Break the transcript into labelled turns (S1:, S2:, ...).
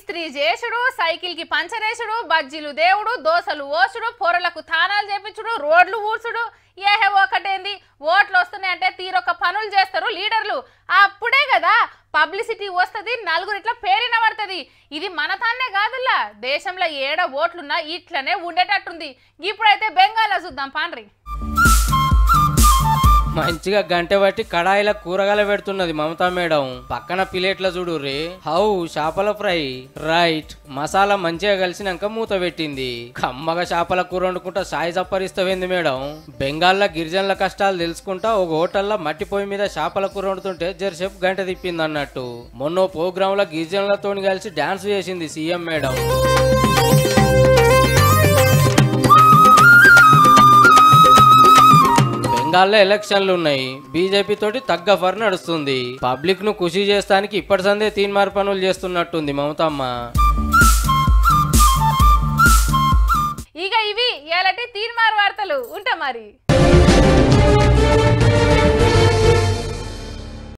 S1: ఇస్త్రీ చేసుడు సైకిల్ కి పంచరేసుడు బజ్జీలు దేవుడు దోశలు ఓసుడు పొరలకు తానాలు చేపించుడు రోడ్లు ఊడ్చుడు ఏహే ఒకటేంది ఓట్లు వస్తున్నాయంటే తీరొక్క పనులు చేస్తారు లీడర్లు అప్పుడే కదా పబ్లిసిటీ వస్తుంది నలుగురు ఇట్లా పేరిన పడుతుంది ఇది మన తాన్నే కాదుల్లా దేశంలో ఏడ ఓట్లున్నా ఇట్లనే ఉండేటట్టుంది ఇప్పుడైతే బెంగాల్లో చూద్దాం పాండ్రి
S2: మంచిగా గంట బట్టి కడాయిల కూరగాయలు పెడుతున్నది మమతా మేడం పక్కన ప్లేట్ల చూడు రే హౌ చేపల ఫ్రై రైట్ మసాలా మంచిగా కలిసినాక మూత పెట్టింది కమ్మగా చేపల కూర వండుకుంటా సాయి చప్పరిస్తావేంది మేడం బెంగాల్లో గిరిజనుల కష్టాలు తెలుసుకుంటా ఒక హోటల్లో మట్టి పొయ్యి మీద చేపల కూర వండుతుంటే జరసేపు గంట తిప్పింది అన్నట్టు మొన్న ప్రోగ్రామ్ లో గిరిజనులతో కలిసి డాన్స్ చేసింది సీఎం మేడం బెంగాల్లో ఎలక్షన్లు ఉన్నాయి బీజేపీ తోటి తగ్గ ఫర్ నడుస్తుంది పబ్లిక్ ను ఖుషి చేస్తానికి ఇప్పటి సందే తీన్మార్ పనులు చేస్తున్నట్టుంది మమతమ్మ
S1: ఇక ఇవి ఎలాంటి తీర్మార్ వార్తలు ఉంటా మరి